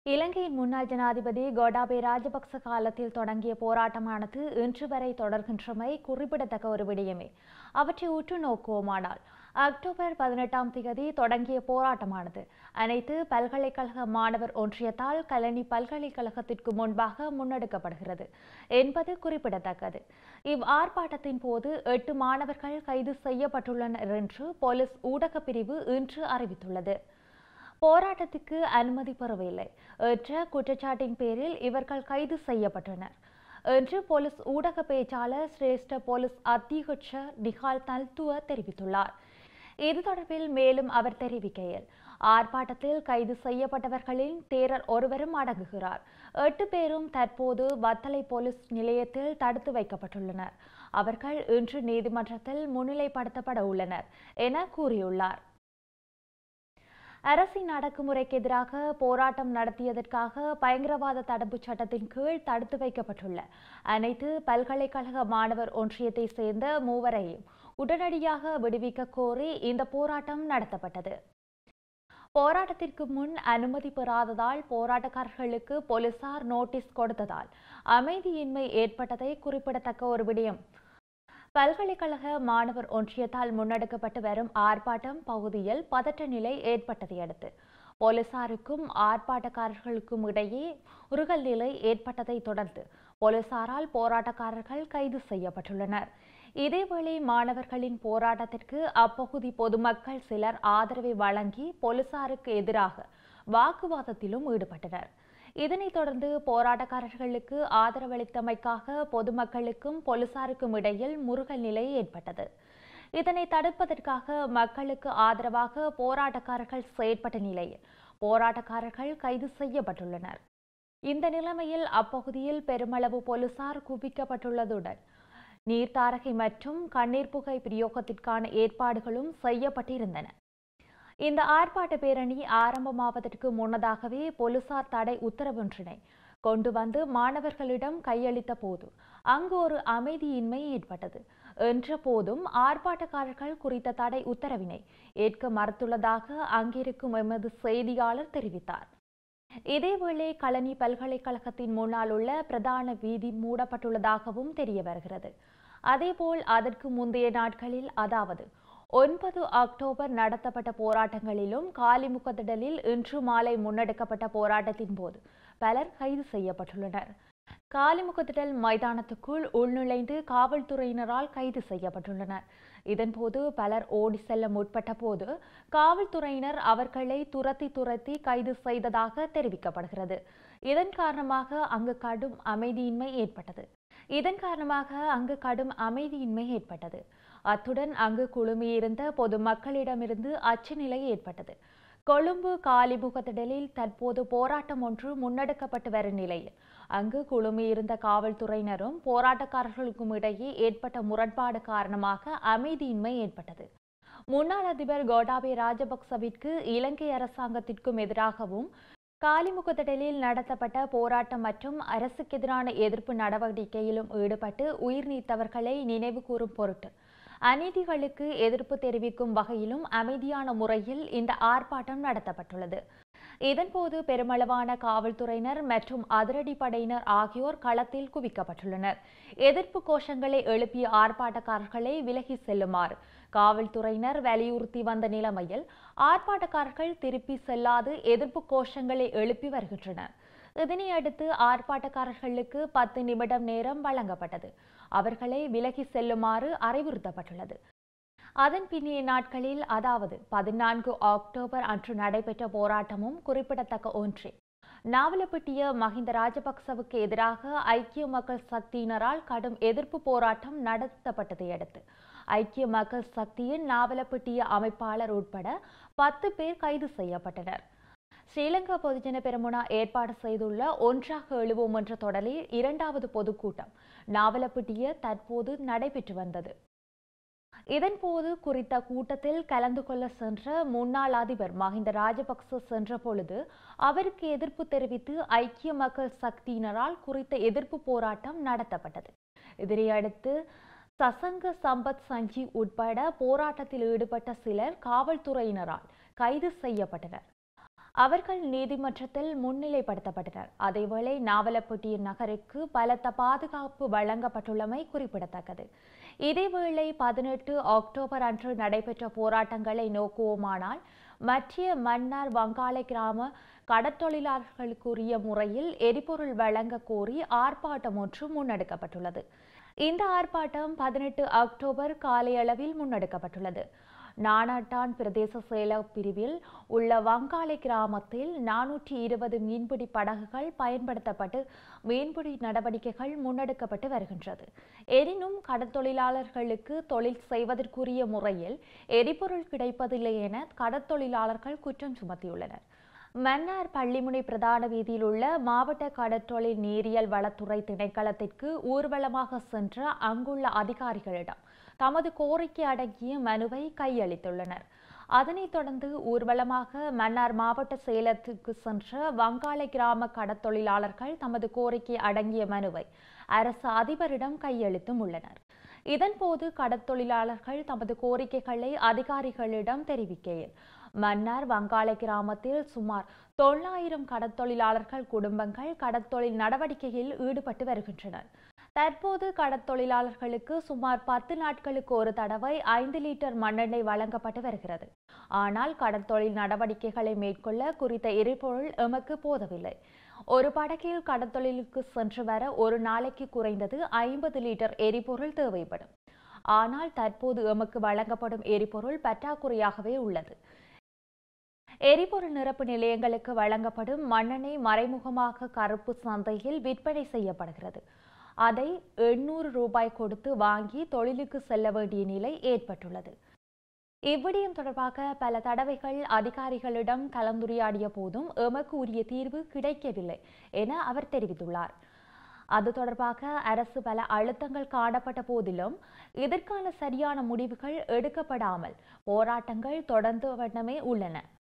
இலங்கையின் முன்னாள் ஜனாதிபதி கோட்டாபே ராஜபக்ச காலத்தில் தொடங்கிய போராட்டமானது இன்று வரை தொடர்கின்றமை குறிப்பிடத்தக்க ஒரு விடயமே அவற்றை உற்று நோக்குவோமானால் அக்டோபர் பதினெட்டாம் தேதி தொடங்கிய போராட்டமானது அனைத்து பல்கலைக்கழக மாணவர் ஒன்றியத்தால் கலனி பல்கலைக்கழகத்திற்கு முன்பாக முன்னெடுக்கப்படுகிறது என்பது குறிப்பிடத்தக்கது இவ் ஆர்ப்பாட்டத்தின் போது எட்டு மாணவர்கள் கைது செய்யப்பட்டுள்ளனர் என்று போலீஸ் ஊடகப் பிரிவு இன்று அறிவித்துள்ளது போராட்டத்துக்கு அனுமதி பெறவில்லை என்ற குற்றச்சாட்டின் பேரில் இவர்கள் கைது செய்யப்பட்டனர் என்று போலீஸ் ஊடக பேச்சாளர் சிரேஷ்ட போலீஸ் அத்தியட்சர் நிகால் தல்துவ தெரிவித்துள்ளார் இது தொடர்பில் மேலும் அவர் தெரிவிக்கையில் ஆர்ப்பாட்டத்தில் கைது செய்யப்பட்டவர்களில் தேரர் ஒருவரும் அடங்குகிறார் எட்டு பேரும் தற்போது வத்தலை போலீஸ் நிலையத்தில் தடுத்து வைக்கப்பட்டுள்ளனர் அவர்கள் இன்று நீதிமன்றத்தில் முன்னிலைப்படுத்தப்பட உள்ளனர் என கூறியுள்ளார் அரசின் அடக்குமுறைக்கு எதிராக போராட்டம் நடத்தியதற்காக பயங்கரவாத தடுப்புச் சட்டத்தின் கீழ் தடுத்து வைக்கப்பட்டுள்ள அனைத்து பல்கலைக்கழக மாணவர் ஒன்றியத்தை சேர்ந்த மூவரையும் உடனடியாக விடுவிக்க கோரி இந்த போராட்டம் நடத்தப்பட்டது போராட்டத்திற்கு முன் அனுமதி பெறாததால் போராட்டக்காரர்களுக்கு போலீசார் நோட்டீஸ் கொடுத்ததால் அமைதியின்மை ஏற்பட்டதை குறிப்பிடத்தக்க ஒரு விடயம் பல்கலைக்கழக மாணவர் ஒன்றியத்தால் முன்னெடுக்கப்பட்டு வரும் ஆர்ப்பாட்டம் பகுதியில் பதற்ற நிலை ஏற்பட்டதை அடுத்து போலீசாருக்கும் ஆர்ப்பாட்டக்காரர்களுக்கும் இடையே உருகல் நிலை ஏற்பட்டதை தொடர்ந்து போலீசாரால் போராட்டக்காரர்கள் கைது செய்யப்பட்டுள்ளனர் இதேவேளை மாணவர்களின் போராட்டத்திற்கு அப்பகுதி பொதுமக்கள் சிலர் ஆதரவை வழங்கி போலீசாருக்கு எதிராக வாக்குவாதத்திலும் ஈடுபட்டனர் இதனைத் தொடர்ந்து போராட்டக்காரர்களுக்கு ஆதரவளித்தமைக்காக பொதுமக்களுக்கும் போலீசாருக்கும் இடையில் முருகல் நிலை ஏற்பட்டது இதனை தடுப்பதற்காக மக்களுக்கு ஆதரவாக போராட்டக்காரர்கள் செயற்பட்ட நிலையில் போராட்டக்காரர்கள் கைது செய்யப்பட்டுள்ளனர் இந்த நிலைமையில் அப்பகுதியில் பெருமளவு போலீசார் குவிக்கப்பட்டுள்ளதுடன் நீர்த்தாரகை மற்றும் கண்ணீர் புகை பிரயோகத்திற்கான ஏற்பாடுகளும் செய்யப்பட்டிருந்தன இந்த ஆர்ப்பாட்ட பேரணி ஆரம்பமாவதற்கு முன்னதாகவே போலீசார் தடை உத்தரவொன்றினை கொண்டு வந்து மாணவர்களிடம் கையளித்த போது அங்கு ஒரு அமைதியின்மை ஏற்பட்டது என்ற போதும் ஆர்ப்பாட்டக்காரர்கள் குறித்த தடை உத்தரவினை ஏற்க மறுத்துள்ளதாக அங்கிருக்கும் எமது செய்தியாளர் தெரிவித்தார் இதேவேளை களனி பல்கலைக்கழகத்தின் முன்னால் உள்ள பிரதான வீதி மூடப்பட்டுள்ளதாகவும் தெரிய வருகிறது அதேபோல் அதற்கு முந்தைய நாட்களில் அதாவது ஒன்பது அக்டோபர் நடத்தப்பட்ட போராட்டங்களிலும் காலிமுகத்திடலில் இன்று மாலை முன்னெடுக்கப்பட்ட போராட்டத்தின் போது பலர் கைது செய்யப்பட்டுள்ளனர் காலிமுகத்திடல் மைதானத்துக்குள் உள்நுழைந்து காவல்துறையினரால் கைது செய்யப்பட்டுள்ளனர் இதன்போது பலர் ஓடி செல்ல முற்பட்ட போது காவல்துறையினர் அவர்களை துரத்தி துரத்தி கைது செய்ததாக தெரிவிக்கப்படுகிறது இதன் காரணமாக அங்கு கடும் அமைதியின்மை ஏற்பட்டது இதன் காரணமாக அங்கு கடும் அமைதியின்மை ஏற்பட்டது அத்துடன் அங்கு குழுமியிருந்த பொதுமக்களிடமிருந்து அச்சநிலை ஏற்பட்டது கொழும்பு காலிமுகத்திடலில் தற்போது போராட்டம் ஒன்று முன்னெடுக்கப்பட்டு வரும் நிலையில் அங்கு குழுமியிருந்த காவல்துறையினரும் போராட்டக்காரர்களுக்கும் இடையே ஏற்பட்ட முரண்பாடு காரணமாக அமைதியின்மை ஏற்பட்டது முன்னாள் அதிபர் கோட்டாபே ராஜபக்சவிற்கு இலங்கை அரசாங்கத்திற்கும் எதிராகவும் காலிமுகத்திடலில் நடத்தப்பட்ட போராட்டம் மற்றும் அரசுக்கு எதிரான எதிர்ப்பு நடவடிக்கையிலும் ஈடுபட்டு உயிர் நீத்தவர்களை நினைவு கூறும் பொருட்டு அநீதிகளுக்கு எதிர்ப்பு தெரிவிக்கும் வகையிலும் அமைதியான முறையில் இந்த ஆர்ப்பாட்டம் நடத்தப்பட்டுள்ளது இதன்போது பெருமளவான காவல்துறையினர் மற்றும் அதிரடிப்படையினர் ஆகியோர் களத்தில் குவிக்கப்பட்டுள்ளனர் எதிர்ப்பு கோஷங்களை எழுப்பிய ஆர்ப்பாட்டக்காரர்களை விலகி செல்லுமாறு காவல்துறையினர் வலியுறுத்தி வந்த நிலைமையில் ஆர்ப்பாட்டக்காரர்கள் திருப்பி செல்லாது எதிர்ப்பு கோஷங்களை எழுப்பி வருகின்றனர் இதனை அடுத்து ஆர்ப்பாட்டக்காரர்களுக்கு பத்து நிமிடம் நேரம் வழங்கப்பட்டது அவர்களை விலகி செல்லுமாறு அறிவுறுத்தப்பட்டுள்ளது அதன் பின்னைய நாட்களில் அதாவது பதினான்கு அக்டோபர் அன்று நடைபெற்ற போராட்டமும் குறிப்பிடத்தக்க ஒன்றே நாவலப்பிட்டிய மஹிந்த ராஜபக்சவுக்கு எதிராக ஐக்கிய மக்கள் சக்தியினரால் கடும் எதிர்ப்பு போராட்டம் நடத்தப்பட்டதை அடுத்து ஐக்கிய மக்கள் சக்தியின் நாவலப்பிட்டிய அமைப்பாளர் உட்பட பத்து பேர் கைது செய்யப்பட்டனர் ஸ்ரீலங்கா பொதுஜன பெரமுனா ஏற்பாடு செய்துள்ள ஒன்றாக எழுவோம் என்ற தொடரில் இரண்டாவது பொதுக்கூட்டம் நாவலப்பிட்டிய தற்போது நடைபெற்று வந்தது இதன்போது குறித்த கூட்டத்தில் கலந்து கொள்ள சென்ற முன்னாள் அதிபர் மஹிந்த ராஜபக்ச சென்ற பொழுது அவருக்கு எதிர்ப்பு தெரிவித்து ஐக்கிய மக்கள் சக்தியினரால் குறித்த எதிர்ப்பு போராட்டம் நடத்தப்பட்டது இதனையடுத்து சசங்க சம்பத் சஞ்சீவ் உட்பட போராட்டத்தில் ஈடுபட்ட சிலர் காவல்துறையினரால் கைது செய்யப்பட்டனர் அவர்கள் நீதிமன்றத்தில் முன்னிலைப்படுத்தப்பட்டனர் அதேவேளை நாவலப்பட்டியின் நகருக்கு பலத்த பாதுகாப்பு வழங்கப்பட்டுள்ளமை குறிப்பிடத்தக்கது இதேவேளை பதினெட்டு அக்டோபர் அன்று நடைபெற்ற போராட்டங்களை நோக்குவோமானால் மத்திய மன்னார் வங்காளை கிராம கடற்தொழிலாளர்களுக்குரிய முறையில் எரிபொருள் வழங்க கோரி ஆர்ப்பாட்டம் ஒன்று முன்னெடுக்கப்பட்டுள்ளது இந்த ஆர்ப்பாட்டம் பதினெட்டு அக்டோபர் காலையளவில் முன்னெடுக்கப்பட்டுள்ளது நானாட்டான் பிரதேச செயல பிரிவில் உள்ள வங்காளை கிராமத்தில் நானூற்றி இருபது மீன்பிடி படகுகள் பயன்படுத்தப்பட்டு மீன்பிடி நடவடிக்கைகள் முன்னெடுக்கப்பட்டு வருகின்றது எனினும் கடற்தொழிலாளர்களுக்கு தொழில் செய்வதற்குரிய முறையில் எரிபொருள் கிடைப்பதில்லை என கடற்தொழிலாளர்கள் குற்றம் சுமத்தியுள்ளனர் மன்னார் பள்ளிமுனை பிரதான வீதியில் உள்ள மாவட்ட கடற்றொழில் நீரியல் வளத்துறை திணைக்களத்திற்கு ஊர்வலமாக சென்ற அங்குள்ள அதிகாரிகளிடம் தமது கோரிக்கை அடங்கிய மனுவை கையளித்துள்ளனர் அதனைத் தொடர்ந்து ஊர்வலமாக மன்னார் மாவட்ட செயலகத்திற்கு சென்ற வங்காளை கிராம கடற்தொழிலாளர்கள் தமது கோரிக்கை அடங்கிய மனுவை அரசு அதிபரிடம் கையளித்தும் உள்ளனர் இதன்போது கடற்தொழிலாளர்கள் தமது கோரிக்கைகளை அதிகாரிகளிடம் தெரிவிக்கையில் மன்னார் வங்காளை கிராமத்தில் சுமார் தொள்ளாயிரம் கடற்தொழிலாளர்கள் குடும்பங்கள் கடற்தொழில் நடவடிக்கையில் ஈடுபட்டு வருகின்றனர் தற்போது கடற்தொழிலாளர்களுக்கு சுமார் பத்து நாட்களுக்கு ஒரு தடவை ஐந்து லிட்டர் மண்ணெண்ணெய் வழங்கப்பட்டு வருகிறது ஆனால் கடற்தொழில் நடவடிக்கைகளை மேற்கொள்ள குறித்த எரிபொருள் எமக்கு போதவில்லை ஒரு படகில் கடற்தொழிலுக்கு சென்று வர ஒரு நாளைக்கு குறைந்தது ஐம்பது லிட்டர் எரிபொருள் தேவைப்படும் ஆனால் தற்போது எமக்கு வழங்கப்படும் எரிபொருள் பற்றாக்குறையாகவே உள்ளது எரிபொருள் நிரப்பு நிலையங்களுக்கு வழங்கப்படும் மண்ணெண்ணெய் மறைமுகமாக கருப்பு சந்தையில் விற்பனை செய்யப்படுகிறது அதை எண்ணூறு ரூபாய் கொடுத்து வாங்கி தொழிலுக்கு செல்ல வேண்டிய நிலை ஏற்பட்டுள்ளது இவ்விடயம் தொடர்பாக பல தடவைகள் அதிகாரிகளிடம் கலந்துரையாடிய போதும் எமக்கு உரிய தீர்வு கிடைக்கவில்லை என அவர் தெரிவித்துள்ளார் அது தொடர்பாக அரசு பல அழுத்தங்கள் காணப்பட்ட போதிலும் இதற்கான சரியான முடிவுகள் எடுக்கப்படாமல் போராட்டங்கள் தொடர்ந்த வண்ணமே உள்ளன